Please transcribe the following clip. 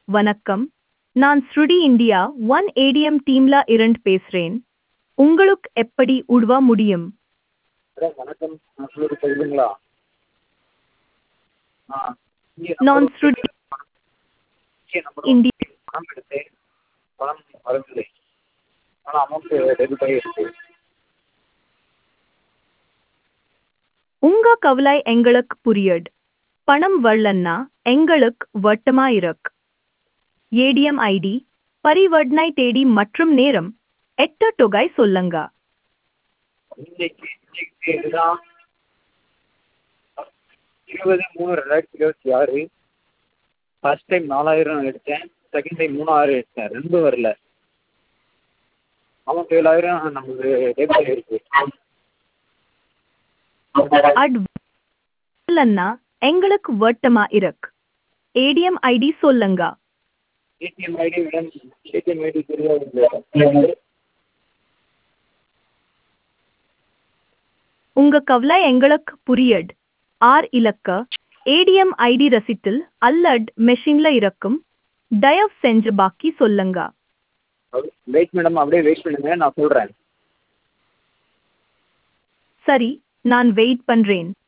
வணக்கம் நான் ஸ்ருடி இந்தியா ஒன் ஏடிஎம் டீம்ல இருந்து பேசுறேன் உங்களுக்கு எப்படி உதவ முடியும் மேடம் வணக்கம் நான் ஸ்ருதி சொல்லுங்களா ஆ இங்கே நான் ஸ்ருதி இங்கே நம்பர் இந்தியா பணம் எடுத்தேன் பணம் வரவில்லை ஆனால் அமௌண்ட்டு டெபிட் ஆகிருக்கு உங்க கவலை எங்களுக்கு புரியுது பணம் வரலன்னா எங்களுக்கு வட்டமா இருக்கு ஏடிஎம் ஐடி பரிவர்த்தனை தேதி மற்றும் நேரம் எட்ட தொகை சொல்லுங்க இன்னைக்கு இன்னைக்கு தேதி தான் இருபது மூணு ரெண்டாயிரத்தி இருபத்தி ஆறு ஃபர்ஸ்ட் டைம் நாலாயிரம் எடுத்தேன் செகண்ட் டைம் மூணாயிரம் எடுத்தேன் ரெண்டும் வரல அமௌண்ட் ஏழாயிரம் நமக்கு டெபிட் ஆகிருக்கு அட் வரலன்னா எங்களுக்கு வட்டமா இருக்கு ஏடிஎம் ஐடி சொல்லுங்க ATM ID madam ATM ID தெரியாது உங்க கவலை எங்களுக்கு புரியுது ஆர் இலக்க ஏடிஎம் ஐடி ரசீட்டில் அல்லட் மெஷின்ல இருக்கும் தயவு செஞ்சு பாக்கி சொல்லுங்க வெயிட் மேடம் அப்படியே வெயிட் பண்ணுங்க நான் சொல்கிறேன் சரி நான் வெயிட் பண்றேன்